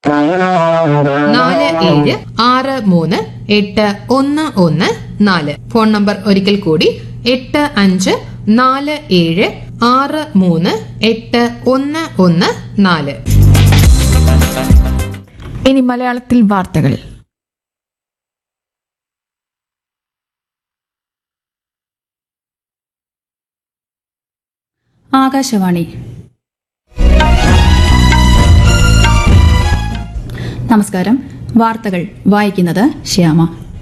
നാല് ഏഴ് ആറ് മൂന്ന് എട്ട് ഒന്ന് ഒന്ന് നാല് ഫോൺ നമ്പർ ഒരിക്കൽ കൂടി എട്ട് അഞ്ച് നാല് ഏഴ് ആറ് മൂന്ന് എട്ട് ഒന്ന് ഒന്ന് നാല് ഇനി മലയാളത്തിൽ വാർത്തകൾ ആകാശവാണി നമസ്കാരം വാർത്തകൾ വായിക്കുന്നത് ശ്യാമ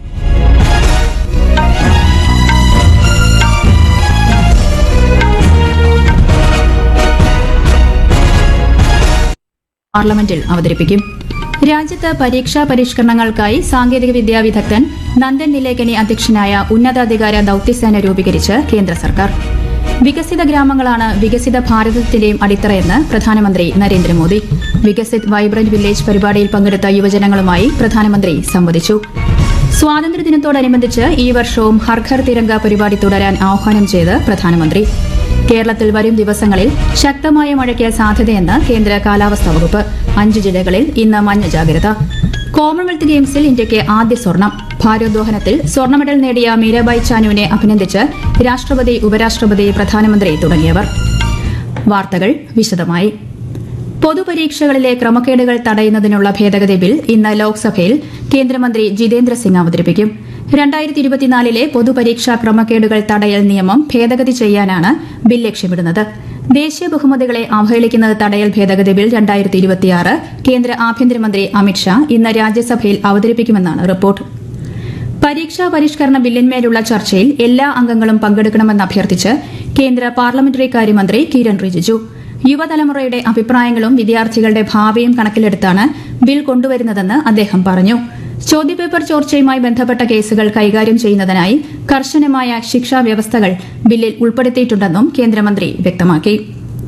പാർലമെന്റിൽ അവതരിപ്പിക്കും രാജ്യത്ത് പരീക്ഷാ പരിഷ്കരണങ്ങൾക്കായി സാങ്കേതിക വിദ്യാ വിദഗ്ധൻ നന്ദൻ നിലേക്കനി അധ്യക്ഷനായ ഉന്നതാധികാര ദൌത്യസേന രൂപീകരിച്ച് കേന്ദ്ര സർക്കാർ വികസിത ഗ്രാമങ്ങളാണ് വികസിത ഭാരതത്തിന്റെയും അടിത്തറയെന്ന് പ്രധാനമന്ത്രി നരേന്ദ്രമോദി വികസിത് വൈബ്രന്റ് വില്ലേജ് പരിപാടിയിൽ പങ്കെടുത്ത യുവജനങ്ങളുമായി പ്രധാനമന്ത്രി സംവദിച്ചു സ്വാതന്ത്ര്യദിനത്തോടനുബന്ധിച്ച് ഈ വർഷവും ഹർ ഘർ തിരങ്ക പരിപാടി തുടരാൻ ആഹ്വാനം ചെയ്ത് പ്രധാനമന്ത്രി കേരളത്തിൽ വരും ദിവസങ്ങളിൽ ശക്തമായ മഴയ്ക്ക് സാധ്യതയെന്ന് കേന്ദ്ര കാലാവസ്ഥാ വകുപ്പ് അഞ്ച് ജില്ലകളിൽ ഇന്ന് മഞ്ഞ ജാഗ്രത കോമൺവെൽത്ത് ഗെയിംസിൽ ഇന്ത്യയ്ക്ക് ആദ്യ സ്വർണം ഭാരോദ്വഹനത്തിൽ സ്വർണ്ണ മെഡൽ നേടിയ മീരാബായ് ചാനുവിനെ അഭിനന്ദിച്ച് രാഷ്ട്രപതി ഉപരാഷ്ട്രപതി പ്രധാനമന്ത്രി തുടങ്ങിയവർ വാർത്തകൾ വിശദമായി പൊതുപരീക്ഷകളിലെ ക്രമക്കേടുകൾ തടയുന്നതിനുള്ള ഭേദഗതി ബിൽ ഇന്ന് ലോക്സഭയിൽ കേന്ദ്രമന്ത്രി ജിതേന്ദ്ര സിംഗ് അവതരിപ്പിക്കും രണ്ടായിരത്തി ഇരുപത്തിനാലിലെ പൊതുപരീക്ഷാ ക്രമക്കേടുകൾ തടയൽ നിയമം ഭേദഗതി ചെയ്യാനാണ് ബിൽ ലക്ഷ്യമിടുന്നത് ദേശീയ ബഹുമതികളെ അവഹേളിക്കുന്നത് തടയൽ ഭേദഗതി ബിൽ രണ്ടായിരത്തി ഇരുപത്തിയാറ് കേന്ദ്ര ആഭ്യന്തരമന്ത്രി അമിത്ഷാ ഇന്ന് രാജ്യസഭയിൽ അവതരിപ്പിക്കുമെന്നാണ് റിപ്പോർട്ട് പരീക്ഷാ പരിഷ്കരണ ബില്ലിന്മേലുള്ള ചർച്ചയിൽ എല്ലാ അംഗങ്ങളും പങ്കെടുക്കണമെന്ന് അഭ്യർത്ഥിച്ച് കേന്ദ്ര പാർലമെന്ററി കാര്യമന്ത്രി കിരൺ റിജിജു യുവതലമുറയുടെ അഭിപ്രായങ്ങളും വിദ്യാർത്ഥികളുടെ ഭാവിയും കണക്കിലെടുത്താണ് ബിൽ കൊണ്ടുവരുന്നതെന്ന് അദ്ദേഹം പറഞ്ഞു ചോദ്യപേപ്പർ ചോർച്ചയുമായി ബന്ധപ്പെട്ട കേസുകൾ കൈകാര്യം ചെയ്യുന്നതിനായി കർശനമായ ശിക്ഷാ വ്യവസ്ഥകൾ ബില്ലിൽ ഉൾപ്പെടുത്തിയിട്ടുണ്ടെന്നും കേന്ദ്രമന്ത്രി വ്യക്തമാക്കി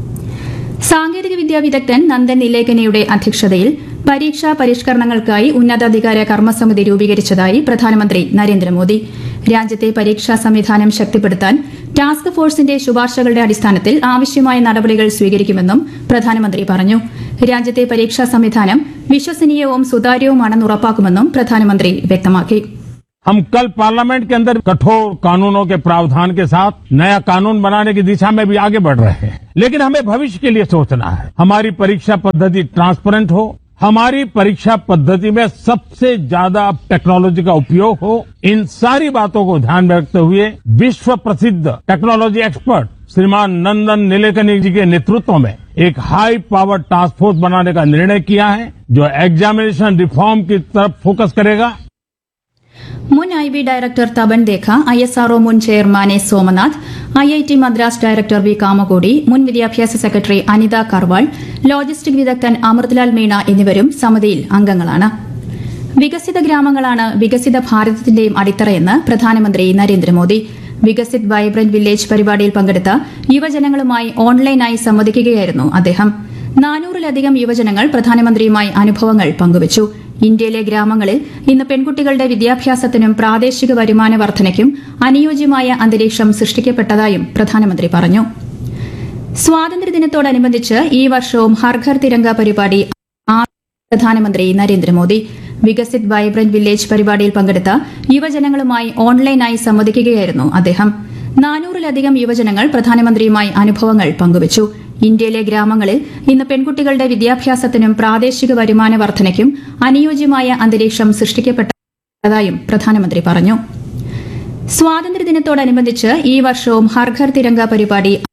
സാങ്കേതിക വിദ്യാ വിദഗ്ധൻ നന്ദൻ നിലേക്കനിയുടെ അധ്യക്ഷതയിൽ പരീക്ഷാ പരിഷ്കരണങ്ങൾക്കായി ഉന്നതാധികാര കർമ്മസമിതി രൂപീകരിച്ചതായി പ്രധാനമന്ത്രി നരേന്ദ്രമോദി രാജ്യത്തെ പരീക്ഷാ സംവിധാനം ശക്തിപ്പെടുത്താൻ ടാസ്ക് ഫോഴ്സിന്റെ ശുപാർശകളുടെ അടിസ്ഥാനത്തിൽ ആവശ്യമായ നടപടികൾ സ്വീകരിക്കുമെന്നും പ്രധാനമന്ത്രി പറഞ്ഞു രാജ്യത്തെ പരീക്ഷാ സംവിധാനം വിശ്വസനീയവും സുതാര്യവുമാണെന്ന് ഉറപ്പാക്കുമെന്നും പ്രധാനമന്ത്രി വ്യക്തമാക്കി हम कल पार्लियामेंट के अंदर कठोर कानूनों के प्रावधान के साथ नया कानून बनाने की दिशा में भी आगे बढ़ रहे हैं लेकिन हमें भविष्य के लिए सोचना है हमारी परीक्षा पद्धति ट्रांसपेरेंट हो हमारी परीक्षा पद्धति में सबसे ज्यादा टेक्नोलॉजी का उपयोग हो इन सारी बातों को ध्यान में रखते हुए विश्व प्रसिद्ध टेक्नोलॉजी एक्सपर्ट श्रीमान नंदन नीलेकनी जी के नेतृत्व में एक हाई पावर टास्क फोर्स बनाने का निर्णय किया है जो एग्जामिनेशन रिफॉर्म की तरफ फोकस करेगा മുൻ I B director Tapan Deka I S RO മുൻ chairman S Somanath I I T Madras director V Kamakoti മുൻ വിദ്യാഭ്യാസ സെക്രട്ടറി അനിത കർവാൾ ലോജിസ്റ്റിക് വിദഗ്ധൻ അമൃത്ലാൽ മീണ എന്നിവരും സമിതിയിൽ അംഗങ്ങളാണ് വികസിത ഗ്രാമങ്ങളാണ് വികസിത ഭാരതത്തിന്റെയും അടിത്തറയെന്ന് പ്രധാനമന്ത്രി നരേന്ദ്രമോദി വികസിത് വൈബ്രന്റ് വില്ലേജ് പരിപാടിയിൽ പങ്കെടുത്ത യുവജനങ്ങളുമായി ഓൺലൈനായി സംവദിക്കുകയായിരുന്നു അദ്ദേഹം നാനൂറിലധികം യുവജനങ്ങൾ പ്രധാനമന്ത്രിയുമായി അനുഭവങ്ങൾ പങ്കുവച്ചു ഇന്ത്യയിലെ ഗ്രാമങ്ങളിൽ ഇന്ന് പെൺകുട്ടികളുടെ വിദ്യാഭ്യാസത്തിനും പ്രാദേശിക വരുമാന വർധനയ്ക്കും അനുയോജ്യമായ അന്തരീക്ഷം സൃഷ്ടിക്കപ്പെട്ടതായും പ്രധാനമന്ത്രി പറഞ്ഞു സ്വാതന്ത്ര്യദിനത്തോടനുബന്ധിച്ച് ഈ വർഷവും ഹർ ഘർ തിരങ്ക പരിപാടി ആ- പ്രധാനമന്ത്രി നരേന്ദ്രമോദി വികസിത് വൈബ്രന്റ് വില്ലേജ് പരിപാടിയിൽ പങ്കെടുത്ത യുവജനങ്ങളുമായി ഓൺലൈനായി സംവദിക്കുകയായിരുന്നു അദ്ദേഹം നാനൂറിലധികം യുവജനങ്ങൾ പ്രധാനമന്ത്രിയുമായി അനുഭവങ്ങൾ പങ്കുവച്ചു ഇന്ത്യയിലെ ഗ്രാമങ്ങളിൽ ഇന്ന് പെൺകുട്ടികളുടെ വിദ്യാഭ്യാസത്തിനും പ്രാദേശിക വരുമാന വർധനയ്ക്കും അനുയോജ്യമായ അന്തരീക്ഷം സൃഷ്ടിക്കപ്പെട്ടതായും പ്രധാനമന്ത്രി പറഞ്ഞു സ്വാതന്ത്ര്യദിനത്തോടനുബന്ധിച്ച് ഈ വർഷവും ഹർ ഘർ തിരങ്ക പരിപാടി